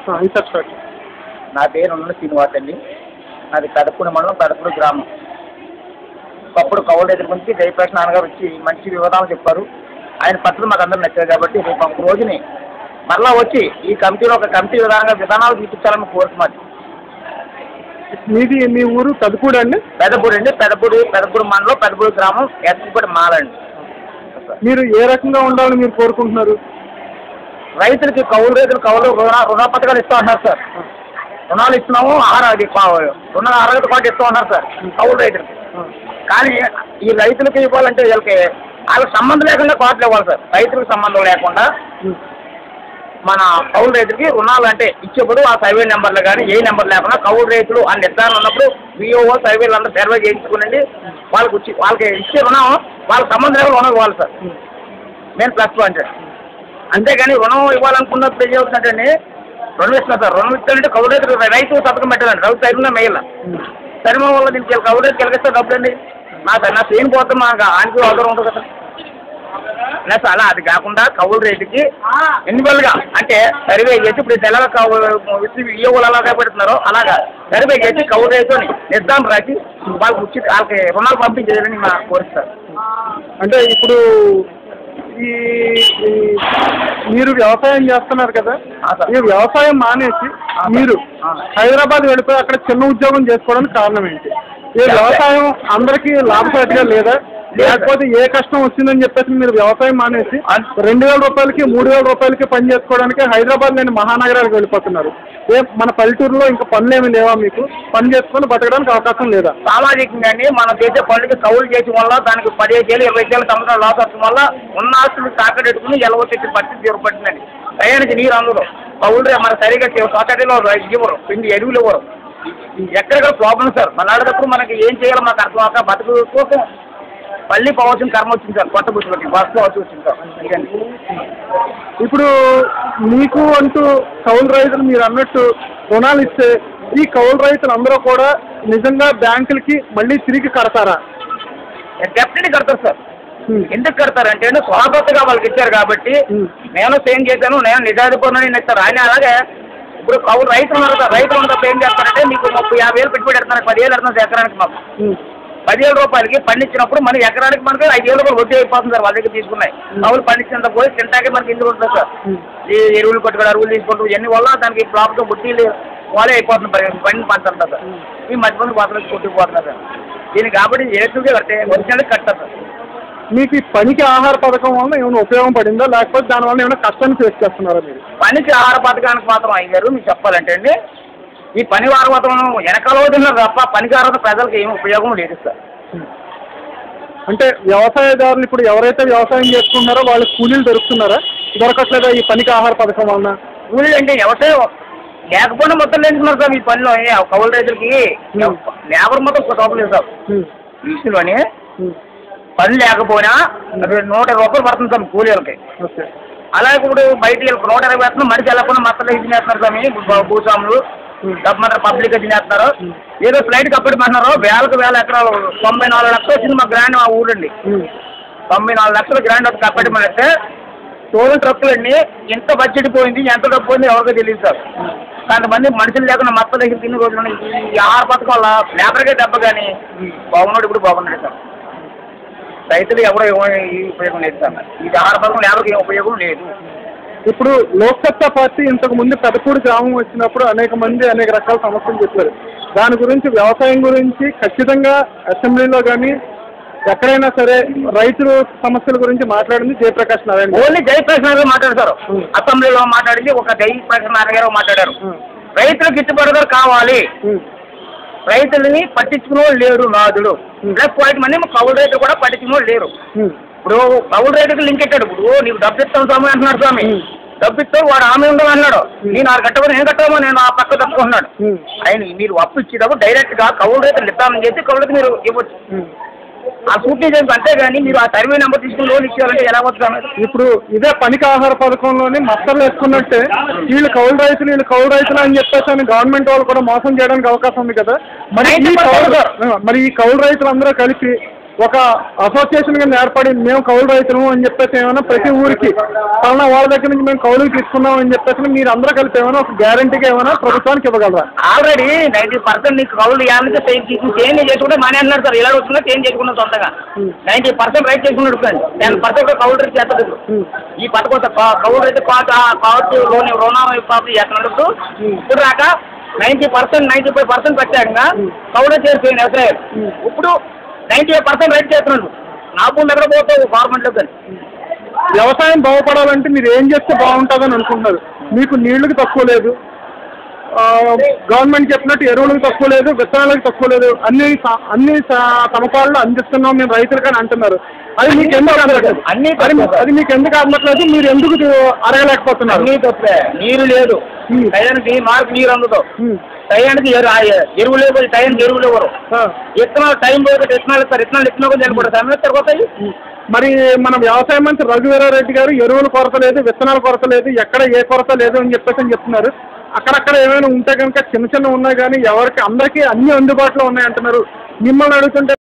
Insert sir నా పేరు ఉన్న శ్రీనివాస్ అండి నాది పెదపూడి మండలం పెదపూడి గ్రామం ఒకప్పుడు కౌలు రైతుల గురించి జయప్రకాష్ నాన్నగారు వచ్చి మంచి వివరాలు చెప్పారు ఆయన పద్ధతులు మాకు అందరూ నచ్చాయి కాబట్టి రేపు ఒక రోజుని మరలా వచ్చి ఈ కమిటీలో ఒక కమిటీ విధానంగా విధానాలు చూపించాలని కోరుతున్నాను మీది మీ ఊరు కదుపూడి అండి పెదపూడి అండి పెదపూడి పెదపూడి మండలం పెదపూడి గ్రామం ఎస్పూడి మాలండి మీరు ఏ రకంగా ఉండాలని మీరు కోరుకుంటున్నారు రైతులకి కౌలు రైతులు కౌలు రుణ రుణ పథకాలు ఇస్తూ ఉన్నారు సార్ రుణాలు ఇస్తున్నాము ఆహార అది పా- రుణ అర్హత పాటు ఇస్తూ ఉన్నారు సార్ కౌలు రైతులకి కానీ ఈ రైతులకి ఇవ్వాలంటే వీళ్ళకి వాళ్ళకి సంబంధం లేకుండా కోట్లు ఇవ్వాలి సార్ రైతులకు సంబంధం లేకుండా మన కౌలు రైతులకి రుణాలు అంటే ఇచ్చేప్పుడు ఆ సర్వే నెంబర్లు కానీ ఏ నెంబర్ లేకుండా కౌలు రైతులు అని నిర్ధారణ ఉన్నప్పుడు విఓఓ సర్వేలు అందరూ సర్వే చేయించుకునండి వాళ్ళకి వచ్చి వాళ్ళకి ఇచ్చే రుణం వాళ్ళకి సంబంధం లేకుండా రుణం ఇవ్వాలి సార్ మెయిన్ ప్లస్ టూ అంటే అంతేగాని రుణం ఇవ్వాలనుకున్నప్పుడు ఏం చేస్తుందంటే రుణం ఇస్తున్నారు సార్ రుణం ఇస్తారంటే కౌలు రైతులు రైతు సంతకం పెట్టాలండి రైతు సైడ్లో మేయాల సరిమ వల్ల దీనికి కౌలు రైతు కలిగిస్తే డబ్బులండి నా నా సేమ్ పోతే మా ఆనికి అవసరం ఉంటుంది కదా ప్లస్ అలా అది కాకుండా కౌలు రేటుకి ఇండివిజువల్గా అంటే సర్వే చేసి ఇప్పుడు తెల్ల ఇయ్యవులు అలాగా పెడుతున్నారో అలాగా సర్వే చేసి కౌలు రేటుని నిర్ధారణ రాసి వాళ్ళకి ఉచిత వాళ్ళకి రుణాలు పంపించేయాలని మా కోరిస్తారు అంటే ఇప్పుడు ఈ ఈ మీరు వ్యవసాయం చేస్తున్నారు కదా ఆ, సార్. ఈ వ్యవసాయం మానేసి ఆ, సార్. మీరు ఆ. హైదరాబాద్ వెళ్ళిపోయి అక్కడ చిన్న ఉద్యోగం చేసుకోవడానికి కారణం ఏంటి ఈ వ్యవసాయం అందరికీ లాభసాటిగా లేదా లేకపోతే ఏ కష్టం వచ్చిందని చెప్పేసి మీరు వ్యవసాయం మానేసి అన్- రెండు వేల రూపాయలకి మూడు వేల రూపాయలకి పని చేసుకోవడానికి హైదరాబాద్ లేని మహానగరాలకు వెళ్ళిపోతున్నారు ఏ మన పల్లెటూరులో ఇంకా పనులు ఏమి లేవా మీకు పని చేసుకొని బతకడానికి అవకాశం లేదా సామాజికంగాని మనం చేసే పనులకి కౌలు చేసిన వల్ల దానికి పదిహేను వేలు ఇరవై వేలు సంవత్సరాలు లాస్ అవడం వల్ల ఉన్న ఆస్తులు తాకడెట్టుకుని ఎలవ తెచ్చి పరిస్థితి ఏర్పడుతుందండి టయానికి నీరు అందరు కౌలు మన సరిగా చే- సొసైటీలో ఇవ్వరు పిండి ఎరువులు ఇవ్వరు ఎక్కడెక్కడ ప్రాబ్లం సార్ మన ఆడేటప్పుడు మనకి ఏం చేయాలో మాకు అర్థం అవ్వక బతుకు కోసం మళ్ళీ పోవాల్సిన కర్మ వచ్చింది సార్ కొత్త బుద్ధులకి బస్ పోవాల్సి వచ్చింది సార్ ఇదండి ఇప్పుడు మీకు అంటూ కౌలు రైతులు మీరు అన్నట్టు రుణాలు ఇస్తే ఈ కౌలు రైతులు అందరూ కూడా నిజంగా బ్యాంకులకి మళ్ళీ తిరిగి కడతారా డెఫినెట్గా కడతారు సార్ హ్మ్. ఎందుకు కడతారంటే స్వాగతంగా వాళ్ళకి ఇచ్చారు కాబట్టి Hmm. నేను సేమ్ చేశాను నేను నిజాధిపడిని ఇస్తారు ఆయన అలాగే ఇప్పుడు కౌలు రైతులు ఉన్నారు కదా రైతులు ఉన్నప్పుడు ఏం చేస్తారంటే మీకు ముప్పై యాభై వేలు పెట్టుబడి పెడతారు పదివేలు పెడుతున్నారు ఎకరానికి మాకు హ్మ్. పదివేల రూపాయలకి పండించినప్పుడు మన ఎకరానికి మనకి ఐదు వేలు కూడా వడ్డీ అయిపోతుంది సార్ వాళ్ళ దగ్గర తీసుకున్నాయి కౌలు పండించినంత పోయి తింటాకే మనకి ఇందులో ఉంటుంది సార్ Hmm. ఈ ఎరువులు కొట్టుకోవడం అరువులు తీసుకుంటూ ఇవన్నీ వల్ల దానికి ప్రాబ్లం వడ్డీలు వాళ్ళే అయిపోతుంది మరి పండి పంచుంటారు సార్ ఈ మధ్య మంది వాటికి కొట్టుకుపోతున్నారు సార్ దీనికి కాబట్టి ఎలక్ట్రిక్గా కడితే ఒరిజినల్ కట్టారు సార్ మీకు ఈ పనికి ఆహార పథకం వల్ల ఏమైనా ఉపయోగం పడిందా లేకపోతే దానివల్ల ఏమైనా కష్టాన్ని ఫేస్ చేస్తున్నారా మీరు పనికి ఆహార పథకానికి మాత్రం అయ్యారు మీకు చెప్పాలంటే అండి ఈ పని వారవతం వెనకాల తిన్నారు తప్ప పనికి ఆహార ప్రజలకు ఏం ఉపయోగం లేదు సార్ అంటే వ్యవసాయదారులు ఇప్పుడు ఎవరైతే వ్యవసాయం చేసుకుంటున్నారో వాళ్ళకి కూలీలు దొరుకుతున్నారా దొరకట్లేదా ఈ పనికి ఆహార పథకం వలన ఊళ్ళో అంటే వ్యవసాయం లేకపోయినా మొత్తం లేకున్నారు సార్ ఈ పనిలో ఏ కౌలు రైతులకి లేబర్ మొత్తం లేదు సార్ హ్మ్. ఈ విషయంలోని హ్మ్. పని లేకపోయినా అది నూట ఇరవై రూపాయలు పడుతుంది సార్ కూలీలకి ఓకే అలాగే ఇప్పుడు బయట వీళ్ళకి నూట ఇరవై వేస్తున్నారు మనిషి వెళ్ళకుండా మొత్తం ఇది చేస్తున్నారు స్వామి భూ- భూస్వాములు డబ్బు మాత్రం పబ్లిక్ తినేస్తున్నారు ఏదో ఫ్లైట్ కప్పడమంటున్నారు వేలకు వేల ఎకరాలు తొంభై నాలుగు లక్షలు వచ్చింది మా గ్రాండ్ మా ఊరండి హ్మ్. తొంభై నాలుగు లక్షల గ్రాండ్ ఒక కప్పడమంటే టోల్ ట్రక్కులన్నీ ఎంత బడ్జెట్ పోయింది ఎంత డబ్బు పోయింది ఎవరికో తెలియదు సార్ కొంతమంది మనుషులు లేకుండా మొత్తం దగ్గర తిన్న రోజులు ఉన్నాయి. ఈ ఆహార పథకం వల్ల లేబర్కే దెబ్బ కానీ బాగున్నాడు ఇప్పుడు బాగున్నాడు సార్ రైతులు ఎవరో ఏమీ ఉపయోగం లేదు సార్ ఈ ఆహార పథకం లేబర్కి ఏం ఉపయోగం లేదు ఇప్పుడు లోక్సత్తా పార్టీ ఇంతకు ముందు పెదపూడి గ్రామం వచ్చినప్పుడు అనేక మంది అనేక రకాల సమస్యలు చెప్పారు దాని గురించి వ్యవసాయం గురించి ఖచ్చితంగా అసెంబ్లీలో కానీ ఎక్కడైనా సరే రైతుల సమస్యల గురించి మాట్లాడింది జయప్రకాష్ నారాయణ ఓన్లీ జయప్రకాష్ నారాయణ మాట్లాడతారు Hmm. అసెంబ్లీలో మాట్లాడింది ఒక జయప్రకాష్ నారాయణ గారు మాట్లాడారు Hmm. రైతులకు గిట్టుబాటు ధర కావాలి హ్మ్. రైతులని పట్టించుకునే వాళ్ళు లేరు నాదుడు Hmm. ప్లస్ పాయింట్ మంది కౌలు రైతులు కూడా పట్టించుకునే వాళ్ళు లేరు హ్మ్. ఇప్పుడు కౌలు రైతుకు లింక్ పెట్టాడు ఇప్పుడు నీకు డబ్బు ఇస్తాను స్వామి అంటున్నాడు స్వామి Hmm. డబ్బు ఇస్తావు వాడు ఆమె ఉండవు అన్నాడు Hmm. నేను ఆరు కట్టమని నేను కట్టమో నేను ఆ పక్క తప్పుకున్నాడు హ్మ్. ఆయన మీరు అప్పు ఇచ్చేటప్పుడు డైరెక్ట్ గా కౌలు రైతులు ఇస్తామని చెప్పి కౌలు రైతు మీరు ఇవ్వచ్చు హ్మ్. ఆ సూట్ని చేసి అంతేగాని మీరు ఆ సర్వే నెంబర్ తీసుకుని లోన్ ఇచ్చారంటే ఎలా వస్తుంది ఇప్పుడు ఇదే పనికి ఆహార పథకంలోని మస్తలు వేసుకున్నట్టే వీళ్ళు కౌలు రైతులు వీళ్ళు కౌలు రైతులు అని చెప్పేసి అని గవర్నమెంట్ వాళ్ళు కూడా మోసం చేయడానికి అవకాశం ఉంది కదా మరి ఈ 90% కౌలు మరి ఈ కౌలు రైతులు అందరూ కలిపి ఒక అసోసియేషన్ కింద ఏర్పడి మేము కౌలు రైతులు అని చెప్పేసి ఏమైనా ప్రతి ఊరికి పలానా వాళ్ళ దగ్గర నుంచి మేము కౌలుకి తీసుకున్నాం అని చెప్పేసి మీరు అందరూ కలిపి ఏమైనా ఒక గ్యారంటీగా ఏమైనా ప్రభుత్వానికి ఇవ్వగలరా ఆల్రెడీ నైన్టీ పర్సెంట్ నీకు కౌలు ఇవ్వాలంటే చేంజ్ చేసుకుంటే మనీ అంటున్నారు సార్ ఇలా వచ్చినా చేంజ్ చేసుకున్నాం సొంతగా నైన్టీ పర్సెంట్ రైట్ చేసుకున్నాడు సార్ టెన్ పర్సెంట్ కౌలు రేట్ చేస్తారు ఇప్పుడు. ఈ పథకం సార్ కా- కౌలు రేట్ కాట్ కావచ్చు లోన్ రుణం ప్రాపర్టీ చేస్తున్నప్పుడు ఇప్పుడు రాక ninety percent ninety five percent ప్రత్యేకంగా కౌలు రేట్ చేసి వ్యవసాయం ఇప్పుడు నైన్టీ ఫైవ్ పర్సెంట్ రైట్ చేస్తున్నాడు నా భూమి ఎక్కడ పోతావు గవర్నమెంట్లో కానీ వ్యవసాయం బాగుపడాలంటే మీరు ఏం చేస్తే బాగుంటుందని అనుకుంటున్నారు మీకు నీళ్లకు తక్కువ లేదు ఆ, గవర్నమెంట్ చెప్పినట్టు ఎరువులకు తక్కువ లేదు విత్తనాలకు తక్కువ లేదు అన్ని స- అన్ని స- సమపాలలో అందిస్తున్నాం మేము రైతులకని అంటున్నారు అది మీకు ఎందుకు అందట్లేదు అన్నీ అది మీ- తక్కువ. అది మీకు ఎందుకు అందట్లేదు మీరు ఎందుకు అడగలేకపోతున్నారు అన్నీ తప్పే నీరు లేదు ఉమ్. టయానికి మార్పు నీరు అందుతావు ఉమ్. టయానికి ఎరు ఆ ఎరువులు ఇవ్వరు టైంకి ఎరువులు ఇవ్వరు ఆ. విత్తనాలు టైం పోతే విత్తనాలు ఇస్తారు విత్తనాలు ఇచ్చినా కూడా చనిపోతాయి సమయం సరిపోతాయి మరి మన వ్యవసాయ మంత్రి రఘువీరారెడ్డి గారు ఎరువుల కొరత లేదు విత్తనాల కొరత లేదు ఎక్కడ ఏ కొరత లేదు అని చెప్పేసి అని చెప్తున్నారు అక్కడక్కడ ఏమైనా ఉంటే కనుక చిన్న చిన్న ఉన్నాయి కానీ ఎవరికి అందరికీ అన్ని అందుబాటులో ఉన్నాయి అంటున్నారు మిమ్మల్ని అడుగుతుంటే